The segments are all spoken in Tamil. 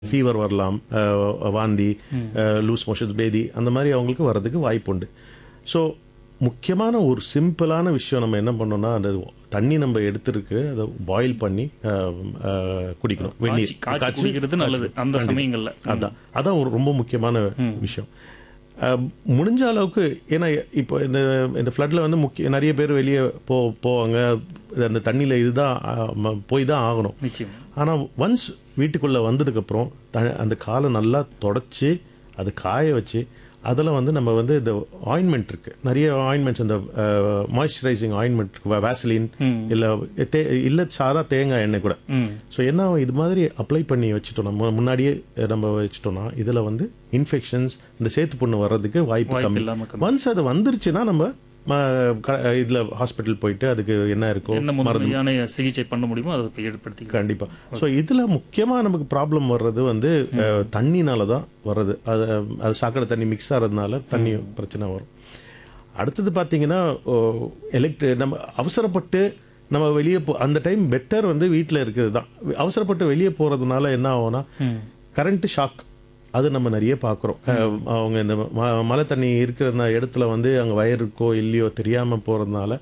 ஃபீவர் வரலாம் அஹ், வாந்தி லூஸ் மோஷன்ஸ் பேதி அந்த மாதிரி அவங்களுக்கு வர்றதுக்கு வாய்ப்பு உண்டு ஸோ முக்கியமான ஒரு சிம்பிளான விஷயம் நம்ம என்ன பண்ணோம்னா அந்த தண்ணி நம்ம எடுத்துருக்கு அதை பாயில் பண்ணி அஹ், அஹ், குடிக்கணும் வெந்நீர் காய்ச்சி காய்ச்சி குடிக்கிறது நல்லது அந்த சமயங்கள்ல அதான் அதான் ஒரு ரொம்ப முக்கியமான விஷயம் அஹ், முடிஞ்ச அளவுக்கு ஏன்னா இப்போ இந்த இந்த ஃப்ளட்டில் வந்து முக்கிய நிறைய பேர் வெளியே போ போவாங்க அந்த தண்ணியில் இதுதான் அஹ், ம- போய் தான் ஆகணும் நிச்சயம் ஆனால் ஒன்ஸ் வீட்டுக்குள்ளே வந்ததுக்கப்புறம் த அந்த காலை நல்லா தொடச்சி அது காய வச்சு அதில் வந்து நம்ம வந்து இந்த ஆயின்மெண்ட் இருக்குது நிறைய ஆயின்மெண்ட்ஸ் இந்த மாய்ஸ்சரைசிங் ஆயின்மெண்ட் இருக்கு வேசலின் இல்லை தே இல்லை சாதா தேங்காய் எண்ணெய் கூட ம் ஸோ என்ன இது மாதிரி அப்ளை பண்ணி வச்சுட்டோம்னா மு- முன்னாடியே நம்ம வச்சுட்டோம்னா இதில் வந்து இன்ஃபெக்ஷன்ஸ் இந்த சேத்து புண்ணு வர்றதுக்கு வாய்ப்பு வாய்ப்பு கம்மி இல்லாம கம்மி. ஒன்ஸ் அது வந்துருச்சுன்னா நம்ம இதில் ஹாஸ்பிட்டல் போயிட்டு அதுக்கு என்ன இருக்கோ என்ன முறையான சிகிச்சை பண்ண முடியுமோ அதை போய் ஏற்படுத்தி கண்டிப்பா ஸோ இதுல முக்கியமா நமக்கு ப்ராப்ளம் வர்றது வந்து அஹ், தண்ணினால தான் வர்றது அது அது சாக்கடை தண்ணி மிக்ஸ் ஆகிறதுனால தண்ணி பிரச்சனை வரும் அடுத்தது பார்த்தீங்கன்னா எலக்ட் நம்ம அவசரப்பட்டு நம்ம வெளியே போ அந்த டைம் பெட்டர் வந்து வீட்டில் இருக்கிறது தான் அவசரப்பட்டு வெளியே போகிறதுனால என்ன ஆகும்னா கரண்ட் ஷாக் அது நம்ம நிறைய பார்க்குறோம் அவங்க இந்த ம- மழை தண்ணி இருக்கிற இடத்துல வந்து அங்கே வயர் இருக்கோ இல்லையோ தெரியாமல் போகிறதுனால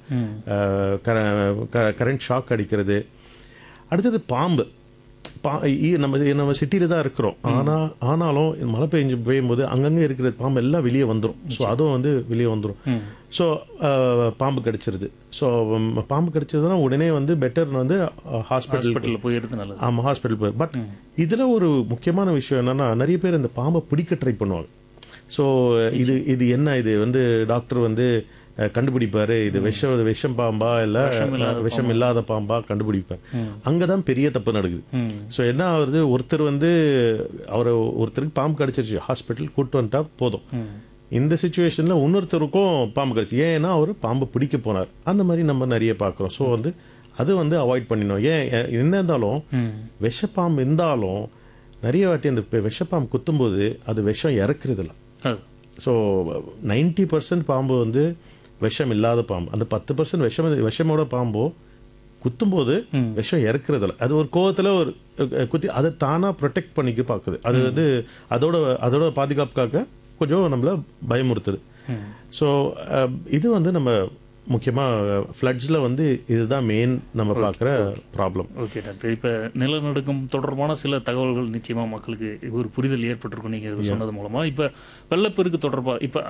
கரண்ட் ஷாக் அடிக்கிறது அடுத்தது பாம்பு பா ஈ- நம்ம நம்ம சிட்டியில் தான் இருக்கிறோம் ஆனால் ஆனாலும் இந்த மழை பெஞ்சு பெய்யும்போது அங்கங்கே இருக்கிற பாம்பு எல்லாம் வெளியே வந்துடும் ஸோ அதுவும் வந்து வெளியே வந்துடும் ஸோ பாம்பு கடிச்சிருது ஸோ பாம்பு கடிச்சதுன்னா உடனே வந்து பெட்டர் வந்து ஹாஸ்பிட்டல் ஹாஸ்பிட்டலில் போயிடுறது நல்லது ஆமாம் ஹாஸ்பிட்டல் போய் பட் இதில் ஒரு முக்கியமான விஷயம் என்னன்னா நிறைய பேர் இந்த பாம்பை பிடிக்க ட்ரை பண்ணுவாங்க ஸோ இது இது என்ன இது வந்து டாக்டர் வந்து அஹ், கண்டுபிடிப்பாரு இது விஷம் விஷம் பாம்பா இல்லை விஷம் இல்லாத பாம்பா கண்டுபிடிப்பார் அங்கே தான் பெரிய தப்பு நடக்குது ம் ஸோ என்ன ஆகுது ஒருத்தர் வந்து அவரை ஒருத்தருக்கு பாம்பு கடிச்சிருச்சு ஹாஸ்பிட்டல் கூட்டு வந்துட்டா போதும் ம் இந்த சுச்சுவேஷனில் இன்னொருத்தருக்கும் பாம்பு கடிச்சு ஏன்னா அவர் பாம்பு பிடிக்க போனார் அந்த மாதிரி நம்ம நிறைய பார்க்குறோம் ஸோ வந்து அது வந்து அவாய்ட் பண்ணிடணும் ஏன் எ- என்ன இருந்தாலும் ம் விஷப்பாம்பு இருந்தாலும் நிறைய வாட்டி அந்த பெ- விஷப்பாம்பு குத்தும்போது அது விஷம் இறக்குறதில்ல அது ஸோ நைன்டி பர்சன்ட் பாம்பு வந்து விஷம் இல்லாத பாம்பு அந்த பத்து பர்சன்ட் விஷம் விஷமோட பாம்போ குத்தும்போது விஷம் இறக்குறதில்ல அது ஒரு கோவத்தில் ஒரு அஹ், குத்தி அதை தானாக ப்ரொடெக்ட் பண்ணிக்க பார்க்குது அது வந்து அதோட அதோட பாதுகாப்புக்காக கொஞ்சம் நம்மள பயமுறுத்துது ம் ஸோ இது வந்து நம்ம முக்கியமாக ஃப்ளட்ஸில் வந்து இதுதான் மெயின் நம்ம பார்க்குற ப்ராப்ளம் ஓகே டாக்டர் இப்போ நிலநடுக்கம் தொடர்பான சில தகவல்கள் நிச்சயமா மக்களுக்கு ஒரு புரிதல் ஏற்பட்டிருக்கும் நீங்க இது சொன்னது மூலமா இப்போ வெள்ளப்பெருக்கு தொடர்பா இப்போ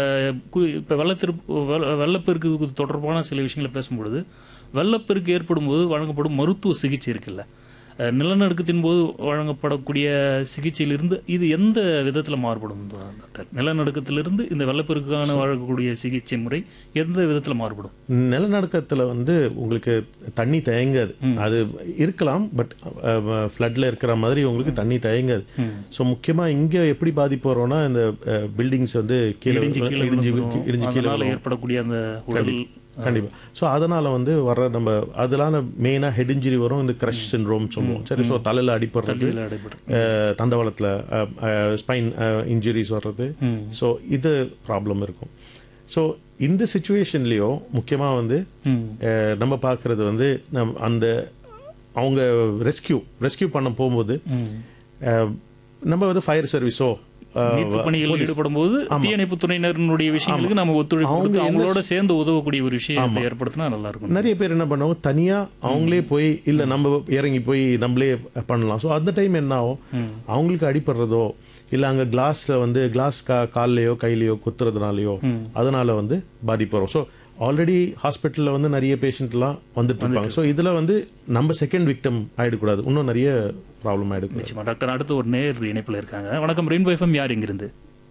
இப்போ வெள்ளத்திருப்பு வெள்ள- வெள்ளப்பெருக்கு தொடர்பான சில விஷயங்களை பேசும்பொழுது வெள்ளப்பெருக்கு ஏற்படும் போது வழங்கப்படும் மருத்துவ சிகிச்சை இருக்குல்ல அஹ், நிலநடுக்கத்தின் போது வழங்கப்படக்கூடிய சிகிச்சையிலிருந்து இது எந்த விதத்துல மாறுபடும் டாக்டர் நிலநடுக்கத்திலிருந்து இந்த வெள்ளப்பெருக்கான வழங்கக்கூடிய சிகிச்சை முறை எந்த விதத்துல மாறுபடும் நிலநடுக்கத்தில் வந்து உங்களுக்கு தண்ணி தேங்காது அது இருக்கலாம் பட் ஃப்ளட்டில் இருக்கிற மாதிரி உங்களுக்கு தண்ணி தேங்காது ஸோ முக்கியமாக இங்கே எப்படி பாதிப்பு வரோம்னா இந்த பில்டிங்ஸ் வந்து கீழே இடிஞ்சு கீழே இடிஞ்சு விழுந்துரும். இடிஞ்சு கீழே அதனால ஏற்படக்கூடிய அந்த உடல் கண்டிப்பாக ஸோ அதனால் வந்து வர்ற நம்ம அதனால மெயினாக ஹெட் இன்ஜுரி வரும் இந்த க்ரஷ் சின்ரோம் சொல்லுவோம் சரி ஸோ தலையில் அடிப்படுறது தள்ளியில் அடைபடும் அஹ், தண்டவாளத்தில் ஸ்பைன் இன்ஜுரிஸ் வர்றது ம். ஸோ இது ப்ராப்ளம் இருக்கும் ஸோ இந்த சுச்சுவேஷன்லேயும் முக்கியமாக வந்து ம் அஹ், நம்ம பார்க்குறது வந்து நம் அந்த அவங்க ரெஸ்கியூ ரெஸ்கியூ பண்ண போகும்போது ம். அஹ், நம்ம வந்து ஃபயர் சர்வீஸோ மீட்பு பணிகளில் ஈடுபடும் போது தீயணைப்பு துறையினருடைய விஷயங்களுக்கு நம்ம ஒத்துழைப்பு கொடுத்து அவங்களோட சேர்ந்து உதவக்கூடிய ஒரு விஷயத்தை ஏற்படுத்தினா நல்லா இருக்கும் நிறைய பேர் என்ன பண்ணுவாங்க தனியாக அவங்களே போய் இல்லை நம்ம இறங்கி போய் நம்மளே பண்ணலாம் ஸோ அந்த டைம் என்ன ஆகும் அவங்களுக்கு அடிபடுறதோ இல்லை அங்கே கிளாஸில் வந்து கிளாஸ் கா கால்லையோ கையிலையோ குத்துறதுனாலையோ அதனால வந்து பாதிப்பு வரும் ஸோ ஆல்ரெடி ஹாஸ்பிட்டலில் வந்து நிறைய பேஷண்ட்லாம் வந்துட்டு இருப்பாங்க ஸோ இதில் வந்து நம்ம செகண்ட் விக்டம் ஆயிடக்கூடாது இன்னும் நிறைய ப்ராப்ளம் ஆயிடக்கூடாது நிச்சயமா டாக்டர் அடுத்து ஒரு நேர் இணைப்புல இருக்காங்க வணக்கம் ரெயின்போ எஃப்எம் யார் எங்கிருந்து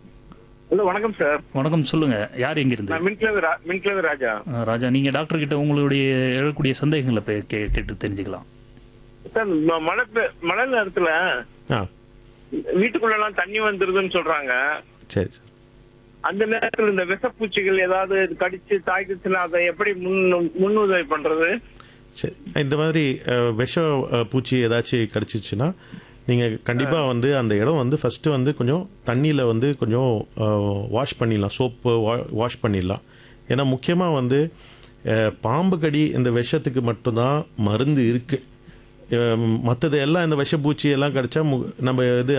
ஹலோ வணக்கம் சார் வணக்கம் சொல்லுங்க யார் எங்கிருந்து நான் மின்கிழவு ரா- மின்கிழவு ராஜா அஹ் ராஜா நீங்க டாக்டர் கிட்ட உங்களுடைய எழக்கூடிய சந்தேகங்களை போய் கே- கேட்டு தெரிஞ்சுக்கலாம் சார் ம- மழை பெ- மழை நேரத்துல ஆ வீட்டுக்குள்ள எல்லாம் தண்ணி வந்துருதுன்னு சொல்றாங்க சரி சரி அந்த நேரத்துல இந்த விஷப்பூச்சிகள் ஏதாவது கடிச்சு தாக்கிச்சுன்னா அதை எப்படி முன் முன்னுதவி பண்றது சரி இந்த மாதிரி அஹ், விஷ அஹ், பூச்சி ஏதாச்சும் கடிச்சிச்சுன்னா நீங்கள் கண்டிப்பாக வந்து அந்த இடம் வந்து ஃபஸ்ட்டு வந்து கொஞ்சம் தண்ணியில் வந்து கொஞ்சம் வாஷ் பண்ணிடலாம் சோப்பு வாஷ் பண்ணிடலாம் ஏன்னா முக்கியமாக வந்து அஹ், பாம்பு கடி இந்த விஷத்துக்கு மட்டும்தான் மருந்து இருக்குது மற்றது எல்லாம் இந்த விஷப்பூச்சி எல்லாம் கடிச்சா மு- நம்ம இது